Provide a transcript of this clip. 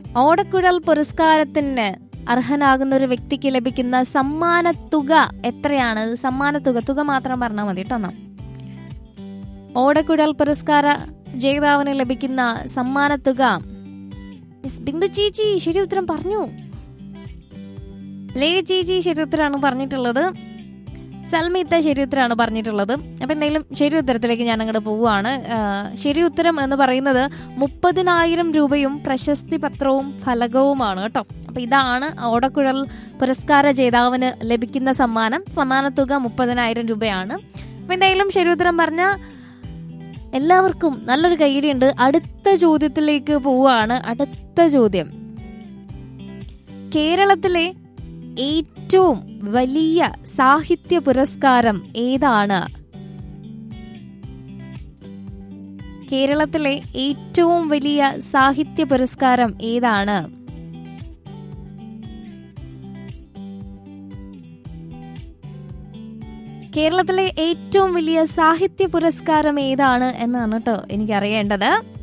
ഓടക്കുഴൽ പുരസ്കാരത്തിന് അർഹനാകുന്ന ഒരു വ്യക്തിക്ക് ലഭിക്കുന്ന സമ്മാന തുക എത്രയാണ് സമ്മാന തുക തുക മാത്രം പറഞ്ഞാൽ മതി കേട്ടോ എന്നാ ഓടക്കുഴൽ പുരസ്കാര ജേതാവിന് ലഭിക്കുന്ന സമ്മാന തുക മിസ് ബിന്ദു ചേച്ചി ശരി ഉത്തരം പറഞ്ഞു ലേ ചേച്ചി ശരി ഉത്തരമാണ് പറഞ്ഞിട്ടുള്ളത് സൽമിത്ത ശരി ഉത്തരമാണ് പറഞ്ഞിട്ടുള്ളത് അപ്പൊ എന്തെങ്കിലും ശരി ഉത്തരത്തിലേക്ക് ഞാൻ അങ്ങോട്ട് പോവുകയാണ് ആ, ശരി ഉത്തരം എന്ന് പറയുന്നത് മുപ്പതിനായിരം രൂപയും പ്രശസ്തി പത്രവും ഫലകവുമാണ് കേട്ടോ അപ്പൊ ഇതാണ് ഓടക്കുഴൽ പുരസ്കാര ജേതാവിന് ലഭിക്കുന്ന സമ്മാനം സമ്മാന തുക മുപ്പതിനായിരം രൂപയാണ് അപ്പൊ എന്തായാലും ശരി ഉത്തരം പറഞ്ഞ എല്ലാവർക്കും നല്ലൊരു കൈയടിയുണ്ട് അടുത്ത ചോദ്യത്തിലേക്ക് പോവുകയാണ് അടുത്ത ചോദ്യം കേരളത്തിലെ ഏറ്റവും വലിയ സാഹിത്യ പുരസ്കാരം ഏതാണ് കേരളത്തിലെ ഏറ്റവും വലിയ സാഹിത്യ പുരസ്കാരം ഏതാണ് കേരളത്തിലെ ഏറ്റവും വലിയ സാഹിത്യ പുരസ്കാരം ഏതാണ് എന്നാണ് കേട്ടോ എനിക്ക് അറിയേണ്ടത്